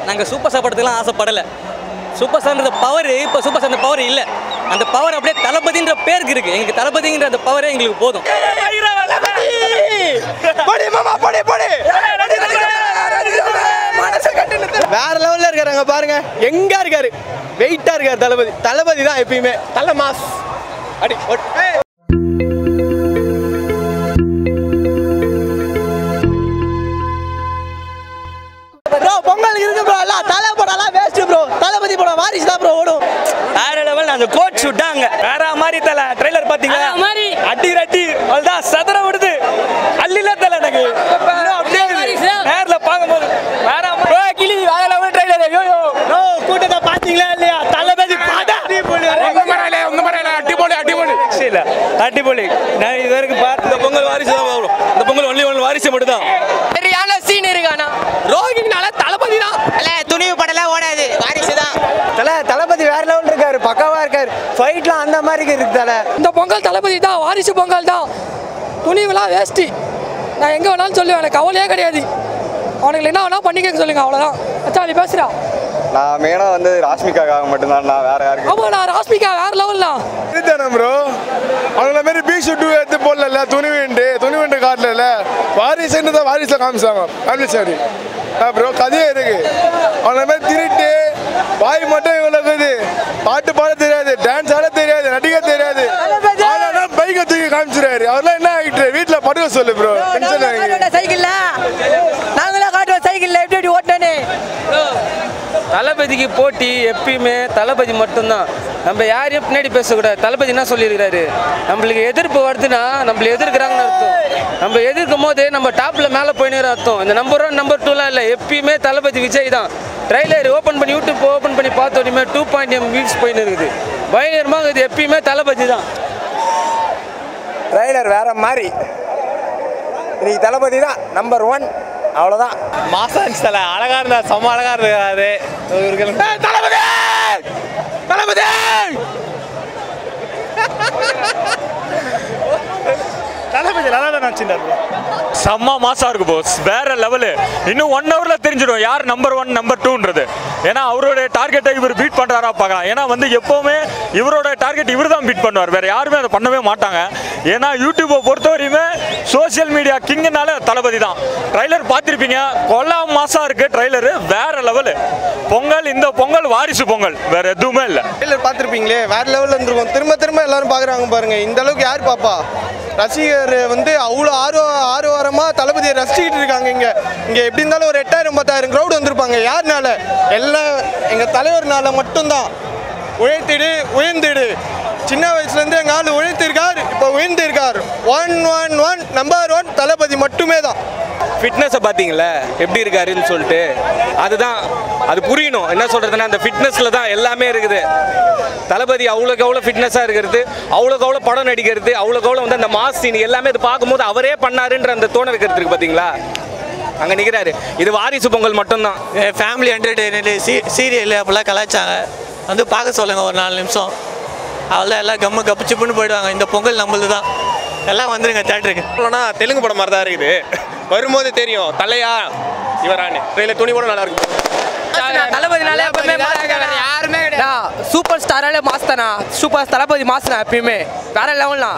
நாங்கள் super star படத்துக்குலாம் ஆசைப்படலை சூப்பர் ஸ்டார்ன்ற பவர் இப்போ சூப்பர் ஸ்டார் பவர் இல்லை அந்த பவர் அப்படியே தளபதின்ற பேருக்கு இருக்குது எங்களுக்கு தளபதிங்கிற அந்த பவரே எங்களுக்கு போதும் வேற லெவல்ல இருக்காருங்க பாருங்க எங்க இருக்காரு வெயிட்டா இருக்காரு தளபதி தளபதி தான் எப்பயுமே தல மாஸ் அடி ஒட். ப்ரோ பொங்கல் இருக்கு ப்ரோ எல்லாம் தலை படம்லாம் வேஸ்ட் ப்ரோ தளபதி படம் வாரிசு தான் ப்ரோ ஓடும் வேற லெவல் அந்த கோட் சுட்டாங்க வேற மாதிரி தல ட்ரைலர் பாத்தீங்களா மாதிரி. அடி ரட்டி அதுதான் சதுர விடுது அள்ளில தல எனக்கு இன்னும் அப்படியே இருக்கு. நேர்ல பார்க்கும்போது வேற மாதிரி. ஓ, கிளி வேற லெவல் ட்ரைலர் ஐயோ ப்ரோ கூட்டத்தை பாத்தீங்களா இல்லையா தளபதி பாடா இல்ல அடிபொலி நான் இது வரைக்கும் பார்த்து இந்த பொங்கல் வாரிசு தான் வரும் இந்த பொங்கல் ஒன்லி ஒன் வாரிசு மட்டும் தான் சரியான சீன் இருக்கானா ரோகிணினால தளபதி தான் துணிவு படம்லாம் ஓடாது வாரிசு தான் தல தளபதி வேற லெவல் இருக்காரு பக்காவா இருக்காரு ஃபைட்லாம் அந்த மாதிரி இருக்கு தல இந்த பொங்கல் தளபதி தான் வாரிசு பொங்கல் தான் துணிவுலாம் வேஸ்ட்டு நான் எங்கே வேணாலும் சொல்லுவேன் எனக்கு கவலையே கிடையாது அவனுக்கு என்ன வேணா பண்ணி கேட்க சொல்லுங்க அவ்வளோதான் அச்சா நீ பேசுகிறா நான் மெயினாக வந்து ராஷ்மிகாக்காக மட்டும்தான் நான் வேற யாருக்கு ஆமாம் நான் ராஸ்மிகா வேற லெவல்லாம் இதுதானே ப்ரோ அவங்கள மாதிரி பீச் ஷூட்டு எடுத்து போடல துணிவேண்டு துணிவேண்டு காட்டல வாரிசுன்னு தான் வாரிசில் காமிச்சாங்க ஃபேமிலி சாரி ஆ ப்ரோ கதையே இருக்கு அவங்கள மாதிரி திருட்டு வாய் மட்டும் இவ்வளோ இது பாட்டு பாட தெரியாது டான்ஸ் ஆட தெரியாது நடிக்க தெரியாது ஆனா பைக்கை தூக்கி காமிச்சிருவாரு அவர்லாம் என்ன ஆகிட்டு வீட்டில் படுக்க சொல்லு ப்ரோ டென்ஷன் ஆகி சைக்கிள்ல நாங்களே காட்டுவோம் சைக்கிள்ல எப்படி எப்படி ஓட்டனே தளபதிக்கு போட்டி எப்பயுமே தளபதி மட்டும்தான் நம்ம யாரையும் பின்னாடி பேசக்கூடாது தளபதி என்ன சொல்லியிருக்கிறாரு நம்மளுக்கு எதிர்ப்பு வருதுன்னா நம்மள எதிர்க்கிறாங்கன்னு அர்த்தம் நம்ம எதிர்க்கும் போது நம்ம டாப்ல மேலே போயின்னு அர்த்தம் இந்த நம்பர் ஒன் நம்பர் டூலாம் இல்லை எப்பயுமே தளபதி விஜய் தான் ட்ரைலர் ஓப்பன் பண்ணி யூடியூப் ஓப்பன் பண்ணி பார்த்தோன்னே டூ பாயிண்ட் எம் வியூஸ் போயின்னு இருக்குது பயங்கரமாக இது எப்பயுமே தளபதி தான் ட்ரைலர் வேற மாதிரி இன்னைக்கு தளபதி தான் நம்பர் ஒன் அவ்வளோதான் மாசா இருந்துச்சு தல அழகா இருந்தா செம்ம அழகா இருக்காரு தளபதி தளபதி தளபதி நல்லா தான் நினச்சிருந்தாரு செம்ம மாசா இருக்கு போஸ் வேற லெவலு இன்னும் ஒன் ஹவர்ல தெரிஞ்சிடும் யார் நம்பர் ஒன் நம்பர் டூன்றது ஏன்னா அவரோட டார்கெட்டை இவர் பீட் பண்றாரா பார்க்கலாம் ஏன்னா வந்து எப்பவுமே இவரோட டார்கெட் இவர் தான் பீட் பண்ணுவார் வேற யாருமே அதை பண்ணவே மாட்டாங்க ஏன்னா யூடியூப்பை பொறுத்தவரையுமே சோஷியல் மீடியா கிங்குனால தளபதி தான் ட்ரைலர் பார்த்துருப்பீங்க கொல்லா மாசா இருக்கு ட்ரைலரு வேற லெவலு பொங்கல் இந்த பொங்கல் வாரிசு பொங்கல் வேற எதுவுமே இல்லை ட்ரெய்லர் பார்த்துருப்பீங்களே வேற லெவலில் இருந்திருக்கும் திரும்ப திரும்ப எல்லாரும் பார்க்குறாங்க பாருங்க இந்த அளவுக்கு யார் பாப்பா ரசிகர் வந்து அவ்வளோ ஆர்வ ஆர்வாரமாக தளபதியை ரசிச்சுக்கிட்டு இருக்காங்க இங்கே இங்கே எப்படி இருந்தாலும் ஒரு எட்டாயிரம் பத்தாயிரம் க்ரௌட் வந்திருப்பாங்க யாருனால எல்லாம் எங்கள் தலைவர்னால மட்டும்தான் உழைத்திடு உயர்ந்திடு சின்ன வயசுலேருந்து எங்கள் ஆள் உழைத்திருக்கார் இப்போ உயர்ந்திருக்கார் one one one number one Thalapathy மட்டுமே தான் ஃபிட்னஸை பார்த்தீங்களா எப்படி இருக்காருன்னு சொல்லிட்டு அதுதான் அது புரியணும் என்ன சொல்கிறதுனா அந்த ஃபிட்னஸில் தான் எல்லாமே இருக்குது தளபதி அவ்வளோக்கு அவ்வளோ ஃபிட்னஸாக இருக்கிறது அவ்வளோக்கு அவ்வளோ படம் நடிக்கிறது அவ்வளோக்கு அவ்வளோ வந்து அந்த மாஸ் சீன் எல்லாமே இது பார்க்கும்போது அவரே பண்ணாருன்ற அந்த தோண வைக்கிறது இருக்கு பார்த்தீங்களா அங்கே நிற்கிறாரு இது வாரிசு பொங்கல் மட்டும்தான் ஃபேமிலி என்டர்டெயினர் சீ சீரியல் அப்போல்லாம் கலாய்ச்சாங்க வந்து பார்க்க சொல்லுங்க ஒரு நாலு நிமிஷம் அவ்வளோ எல்லாம் கம்மு கப்பு சிப்புன்னு போயிடுவாங்க இந்த பொங்கல் நம்மளது தான் எல்லாம் வந்துருங்க தேட்டருக்கு சொல்லணும்னா தெலுங்கு படம் மாதிரி தான் இருக்குது வரும்போது தெரியும் தலையா இவரானு ட்ரெயிலர் துணி கூட நல்லா இருக்கும் தளபதினாலே எப்பவுமே யாருமே சூப்பர் ஸ்டாராலே மாஸ் தானா சூப்பர் தளபதி மாஸ்னா எப்பயுமே வேற லெவல்னா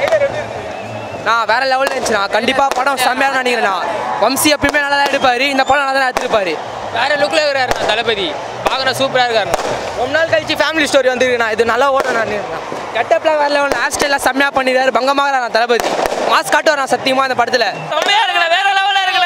நான் வேற லெவலில் இருந்துச்சுண்ணா கண்டிப்பாக படம் செம்மையாக நினைக்கிறேண்ணா வம்சி எப்பயுமே நல்லா தான் எடுப்பாரு இந்த படம் நல்லா தான் எடுத்துருப்பாரு வேற லுக்கில் இருக்கிறாரு தளபதி பார்க்குற சூப்பராக இருக்காரு ரொம்ப நாள் கழிச்சு ஃபேமிலி ஸ்டோரி வந்துருக்குண்ணா இது நல்லா ஓடும் நான் கெட்டப்லாம் வேற லெவல் ஹேர் ஸ்டைலாம் செம்மையாக பண்ணிடுறாரு பங்கமாக நான் தளபதி மாஸ் காட்டுவார் நான் சத்தியமாக இந்த படத்தில் செம்மையாக இருக்கல வேற லெவலில் இருக்கல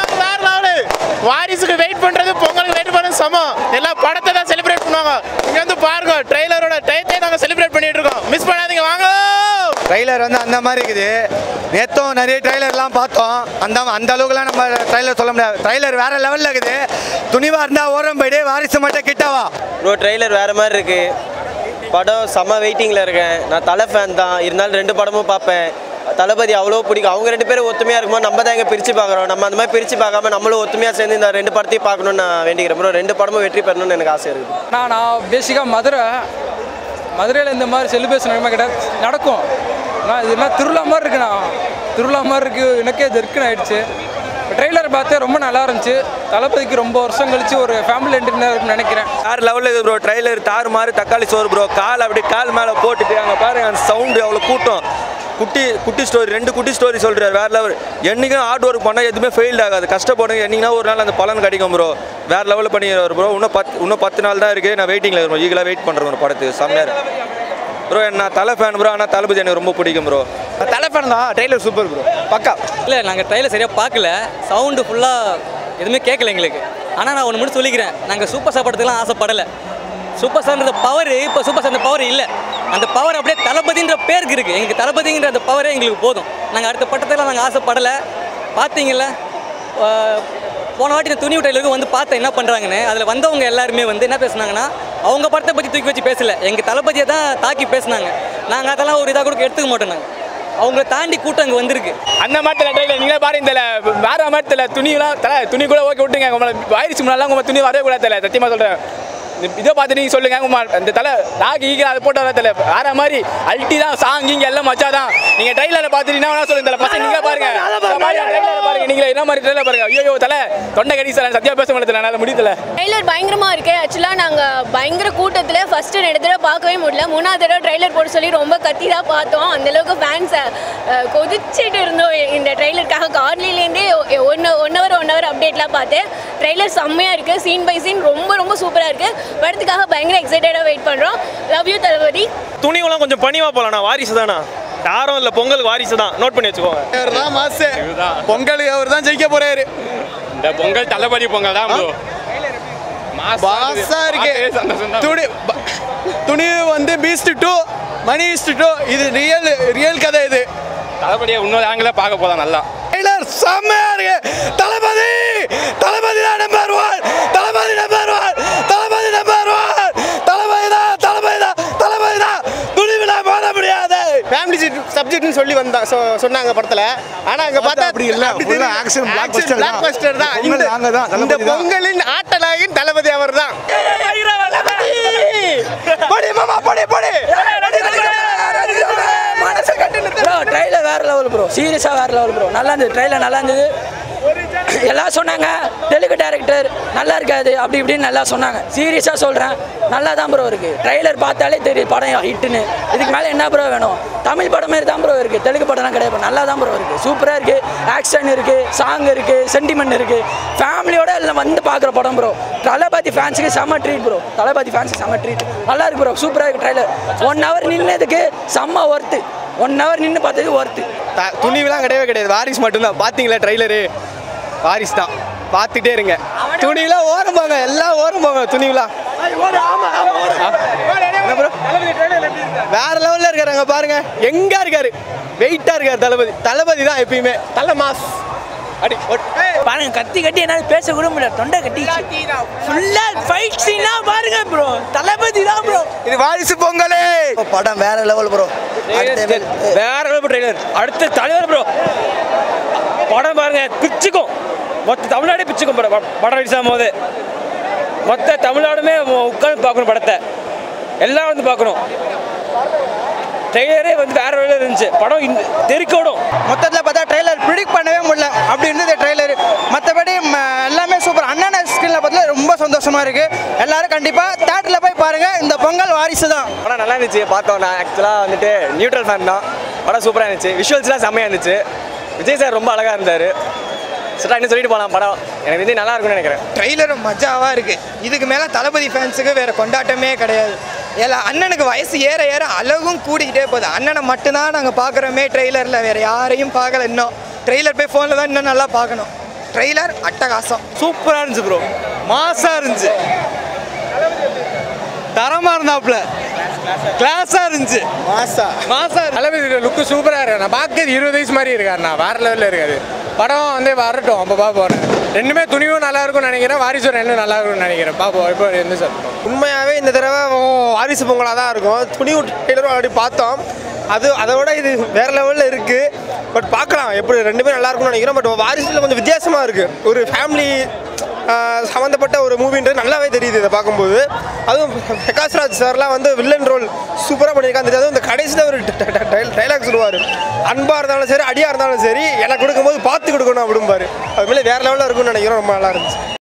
வாரிசுக்கு வெயிட் பண்றது பொங்கலுக்கு வெயிட் பண்ண சமம் எல்லா படத்தை தான் செலிப்ரேட் பண்ணுவாங்க இங்க வந்து பாருங்க ட்ரெய்லரோட டயத்தை நாங்க செலிப்ரேட் பண்ணிட்டு இருக்கோம் மிஸ் பண்ணாதீங்க வாங்க ட்ரைலர் வந்து அந்த மாதிரி இருக்குது நேற்றும் நிறைய ட்ரைலர்லாம் பார்த்தோம் அந்த அந்த அளவுக்குலாம் நம்ம ட்ரைலர் சொல்ல முடியாது ட்ரைலர் வேற லெவலில் இருக்குது துணிவா இருந்தால் ஓரம் போயிடு வாரிசு மட்டும் கிட்டவா ப்ரோ ட்ரெய்லர் வேறு மாதிரி இருக்குது படம் செம்ம வெயிட்டிங்கில் இருக்கேன் நான் தலை ஃபேன் தான் இருந்தாலும் ரெண்டு படமும் பார்ப்பேன் தளபதி அவ்வளோ பிடிக்கும் அவங்க ரெண்டு பேரும் ஒத்துமையாக இருக்கும்போது நம்ம தான் இங்கே பிரித்து பார்க்குறோம் நம்ம அந்த மாதிரி பிரித்து பார்க்காம நம்மளும் ஒத்துமையாக சேர்ந்து இந்த ரெண்டு படத்தையும் பார்க்கணும்னு நான் வேண்டிக்கிறேன் ப்ரோ ரெண்டு படமும் வெற்றி பெறணும்னு எனக்கு ஆசை இருக்குது நான் நான் பேசிக்காக மதுரை மதுரையில் இந்த மாதிரி செலிப்ரேஷன் நடக்குமா கிடையாது நடக்கும் ஆனால் இது என்ன திருவிழா மாதிரி இருக்குண்ணா திருவிழா மாதிரி இருக்குது எனக்கே ஜெர்க்குன்னு ஆயிடுச்சு ட்ரெய்லர் பார்த்து ரொம்ப நல்லா இருந்துச்சு தளபதிக்கு ரொம்ப வருஷம் கழிச்சு ஒரு ஃபேமிலி என்டர்டைனர் நினைக்கிறேன் வேறு லெவலில் இருக்குது ப்ரோ ட்ரைலர் தாறு மாறு தக்காளி சோறு ப்ரோ கால் அப்படி கால் மேலே போட்டுட்டு அங்கே பாருங்க அந்த சவுண்டு அவ்வளோ கூட்டம் குட்டி குட்டி ஸ்டோரி ரெண்டு குட்டி ஸ்டோரி சொல்கிறார் வேறு லெவல் என்றைக்கும் ஹார்ட் ஒர்க் பண்ணால் எதுவுமே ஃபெயில்ட் ஆகாது கஷ்டப்படுங்க என்னைக்குனா ஒரு நாள் அந்த பலன் கிடைக்கும் ப்ரோ வேறு லெவலில் பண்ணிடுவார் ப்ரோ இன்னும் பத்து இன்னும் பத்து நாள் தான் இருக்குது நான் வெயிட்டிங்கில் இருக்கணும் ஈகலாக வெயிட் பண்ணுறேன் ஒரு படத்துக்கு செம்மையாக ப்ரோ நான் தலை ஃபேன் ப்ரோ ஆனால் தளபதி எனக்கு ரொம்ப பிடிக்கும் ப்ரோ தலை ஃபேன் தான் ட்ரெய்லர் சூப்பர் ப்ரோ பக்கா இல்லை நாங்கள் ட்ரைலர் சரியாக பார்க்கல சவுண்டு ஃபுல்லாக எதுவுமே கேட்கல எங்களுக்கு ஆனால் நான் ஒன்று மட்டும் சொல்லிக்கிறேன் நாங்கள் சூப்பர் ஸ்டார் படத்துக்குலாம் ஆசைப்படலை சூப்பர் ஸ்டார்ன்ற பவர் இப்போ சூப்பர் ஸ்டார் பவர் இல்லை அந்த பவர் அப்படியே தளபதின்ற பேருக்கு இருக்குது எங்களுக்கு தளபதிங்கிற அந்த பவரே எங்களுக்கு போதும் நாங்கள் அடுத்த பட்டத்தில் நாங்கள் ஆசைப்படலை பார்த்தீங்கல்ல ஆஹ் போன வாட்டி நான் துணி ட்ரெயிலருக்கு வந்து பார்த்தேன் என்ன பண்ணுறாங்கன்னு அதில் வந்தவங்க எல்லாருமே வந்து என்ன பேசுனாங்கன்னா அவங்க படத்தை பற்றி தூக்கி வச்சு பேசல எங்கள் தளபதியை தான் தாக்கி பேசுனாங்க நாங்கள் அதெல்லாம் ஒரு இதாக கூட எடுத்துக்க மாட்டோம் நாங்கள் அவங்கள தாண்டி கூட்டம் அங்கே வந்திருக்கு அந்த மாதிரி தெரியல ட்ரெயிலர் நீங்களே பாருங்க தெரியல வேற மாதிரி தெரியல துணியெல்லாம் தலை துணி கூட ஓகே விட்டுங்க உங்களை வாயிடுச்சு முன்னாடி உங்க துணி வரவே கூடாது தெரியல சத்தியமா சொல்றேன் இந்த இதை பார்த்து நீங்கள் சொல்லுங்க உங்க இந்த தலை டாக் ஈக அதை போட்டு வர தெரியல வேற மாதிரி அல்ட்டி தான் சாங் இங்க எல்லாம் மச்சா தான் நீங்க ட்ரெயிலரை பார்த்துட்டீங்கன்னா வேணா சொல்லுங்க தலை பசங்க நீங்க பாருங்க இந்த மாதிரி ட்ரெயிலரை பாருங்க நீங்களே என்ன மாதிரி ட்ரெயிலர் பாருங்க ஐயோ தலை தொண்டை கடி சார் சத்தியா பேச முடியல என்னால் முடியல ட்ரெய்லர் பயங்கரமா இருக்கு ஆக்சுவலாக நாங்கள் பயங்கர கூட்டத்தில் ஃபர்ஸ்ட் ரெண்டு தடவை பார்க்கவே முடியல மூணாவது தடவை ட்ரெய்லர் போட சொல்லி ரொம்ப கத்தி தான் பார்த்தோம் அந்த அளவுக்கு ஃபேன்ஸை கொதிச்சிட்டு இருந்தோம் இந்த ட்ரெய்லருக்காக கார்லிலேருந்தே one one hour one hour அப்டேட்லாம் பார்த்தேன் ட்ரெய்லர் செம்மையாக இருக்குது சீன் பை சீன் ரொம்ப ரொம்ப சூப்பராக இருக்குது படத்துக்காக பயங்கர எக்ஸைட்டடாக வெயிட் பண்ணுறோம் லவ் யூ தளபதி துணிவெல்லாம் கொஞ்சம் பணிவா போலாம் வாரிசு தானா யாரும் இல்லை பொங்கலுக்கு வாரிசு தான் நோட் பண்ணி வச்சுக்கோங்க அவர் தான் மாசு பொங்கலுக்கு அவர் தான் ஜெயிக்க போறாரு இந்த பொங்கல் தளபதி பொங்கல் தான் ப்ரோ பாஸா இருக்கு துணி ப- துணி வந்து பீஸ்ட் டூ மணி ஈஸ்ட் டூ இது ரியல் ரியல் கதை இது தளபதியை இன்னொரு ஆங்கில பார்க்க போதான் நல்லா ட்ரெய்லர் செம்மையா இருக்கு தளபதி தளபதி தான் number one Thalapathy number one Thalapathy number one Thalapathy தான் தளபதி தான் தளபதி தான் துணிவில போட முடியாது ஃபேமிலி சப்ஜெக்ட்னு சொல்லி வந்தா சொ- சொன்னாங்க படத்துல ஆனா அங்க பார்த்தா அப்படி இல்ல, full ஆ action blockbuster தான். பிளாக்பஸ்டர் தான் பொங்கல் இந்த நாங்க தான், இந்த தளபதி தான். பொங்கலின் ஆட்டநாயகன் தளபதி அவர் தான் படி மாமா படி படி ப்ரோ ட்ரெயிலர் வேற லெவல் ப்ரோ சீரியஸாக வேற லெவல் ப்ரோ நல்லா இருந்தது ட்ரெயிலர் நல்லா இருந்தது எல்லாம் சொன்னாங்க தெலுங்கு டேரக்டர் நல்லா இருக்காது அப்படி இப்படின்னு நல்லா சொன்னாங்க சீரியஸாக சொல்கிறேன் நல்லா தான் ப்ரோ இருக்குது ட்ரெய்லர் பார்த்தாலே தெரியுது படம் ஹிட்டுன்னு இதுக்கு மேலே என்ன ப்ரோ வேணும் தமிழ் படம் மாதிரி தான் ப்ரோ இருக்குது தெலுங்கு படம்லாம் கிடையாது நல்லா தான் ப்ரோ இருக்குது சூப்பராக இருக்குது ஆக்ஷன் இருக்குது சாங் இருக்குது சென்டிமெண்ட் இருக்குது ஃபேமிலியோட எல்லாம் வந்து பார்க்குற படம் ப்ரோ தளபதி ஃபேன்ஸுக்கு செம்ம ட்ரீட் ப்ரோ தளபதி ஃபேன்ஸுக்கு செம்ம ட்ரீட் நல்லா இருக்கு ப்ரோ சூப்பராக இருக்குது ட்ரெய்லர் ஒன் ஹவர் நின்னதுக்கு செம்ம ஒர்த்து ஒன் ஹவர் நின்று பார்த்தது ஒர்த்து துணிவெல்லாம் கிடையவே கிடையாது வாரிஸ் மட்டும்தான் பாத்தீங்களா ட்ரைலரு வாரிஸ் தான் பார்த்துட்டே இருங்க துணிவெல்லாம் ஓரம் போங்க எல்லாம் ஓரம் போங்க துணிவெல்லாம் என்ன bro? வேற லெவல்ல இருக்காருங்க பாருங்க எங்க இருக்காரு வெயிட்டா இருக்காரு தளபதி தளபதி தான் எப்பயுமே தலை மாஸ் அடி பாருங்க கத்தி கட்டி என்னால பேச கூட முடியல தொண்டை கட்டி ஃபுல்லா ஃபைட் சீன்லாம் பாருங்க ப்ரோ தளபதி தான் ப்ரோ இது வாரிசு பொங்கலே படம் வேற லெவல் ப்ரோ வேற லெவல் ட்ரெய்லர் அடுத்த தலைவர் ப்ரோ படம் பாருங்க பிச்சுக்கும் மொத்த தமிழ்நாடே பிச்சுக்கும் படம் படம் ரிலீஸ் ஆகும் போது மொத்த தமிழ்நாடுமே உட்காந்து பார்க்கணும் படத்தை எல்லாம் வந்து பார்க்கணும் ட்ரெய்லரே வந்து வேற வழியில் இருந்துச்சு படம் இந்த- தெறிக்க விடும் மொத்தத்தில் பார்த்தா ட்ரெய்லர் ப்ரிடிக் பண்ணவே முடியல அப்படி இருந்தது ட்ரெய்லர் மற்றபடி எல்லாமே சூப்பர் அண்ணன் ஸ்கிரீனில் பார்த்தா ரொம்ப சந்தோஷமா இருக்கு எல்லாரும் கண்டிப்பாக தேட்டரில் போய் பாருங்க இந்த பொங்கல் வாரிசு தான் படம் நல்லா இருந்துச்சு பார்த்தோம் நான் ஆக்சுவலாக வந்துட்டு நியூட்ரல் ஃபேன் தான் படம் சூப்பராக இருந்துச்சு விஷுவல்ஸ்லாம் செம்மையாக இருந்துச்சு விஜய் சார் ரொம்ப அழகாக இருந்தார் சரி இன்னும் சொல்லிட்டு போகலாம் படம் எனக்கு வந்து நல்லா இருக்கும்னு நினைக்கிறேன் ட்ரெய்லரும் மஜாவாக இருக்கு இதுக்கு மேலே தளபதி ஃபேன்ஸுக்கு வேற கொண்டாட்டமே கிடையாது ஏன்னா அண்ணனுக்கு வயசு ஏற ஏற அழகும் கூடிக்கிட்டே போகுது அண்ணனை மட்டும்தான் நாங்கள் பார்க்குறோமே ட்ரெய்லரில் வேற யாரையும் பார்க்கல இன்னும் ட்ரெய்லர் போய் ஃபோனில் தான் இன்னும் நல்லா பார்க்கணும் ட்ரெய்லர் அட்டகாசம் சூப்பரா இருந்துச்சு ப்ரோ மாசா இருந்துச்சு தரமா இருந்தாப்ல கிளாஸா இருந்துச்சு மாசா மாசா தளபதி லுக்கு சூப்பராக இருக்கு நான் பார்க்கறது இருபது வயசு மாதிரி இருக்காருண்ணா வேற லெவலில் இருக்காது படம் வந்து வரட்டும் அப்போ பார்ப்போம் ரெண்டுமே துணிவும் நல்லா இருக்கும்னு நினைக்கிறேன் வாரிசு ரெண்டும் நல்லா இருக்கும்னு நினைக்கிறேன் பார்ப்போம் இப்போ எந்த சார் உண்மையாகவே இந்த தடவை வாரிசு பொங்கலாக தான் இருக்கும் துணி ட்ரெய்லரும் ஆல்ரெடி பார்த்தோம் அது அதோட இது வேற லெவலில் இருக்கு பட் பார்க்கலாம் எப்படி ரெண்டுமே நல்லா இருக்கும்னு நினைக்கிறோம் பட் வாரிசுல கொஞ்சம் வித்தியாசமாக இருக்கு ஒரு ஃபேமிலி சம்மந்தப்பட்ட ஒரு மூவின்றது நல்லாவே தெரியுது இதை பார்க்கும்போது அதுவும் பிரகாஷ்ராஜ் சார்லாம் வந்து வில்லன் ரோல் சூப்பராக பண்ணியிருக்காங்க அதுவும் இந்த கடைசியில் ஒரு டைலாக் சொல்லுவார் அன்பாக இருந்தாலும் சரி அடியாக இருந்தாலும் சரி எனக்கு கொடுக்கும்போது பார்த்து கொடுக்கணும் அப்படிம்பாரு அது மேலே வேறு லெவலில் இருக்கும்னு நினைக்கிறோம் ரொம்ப நல்லா இருந்துச்சு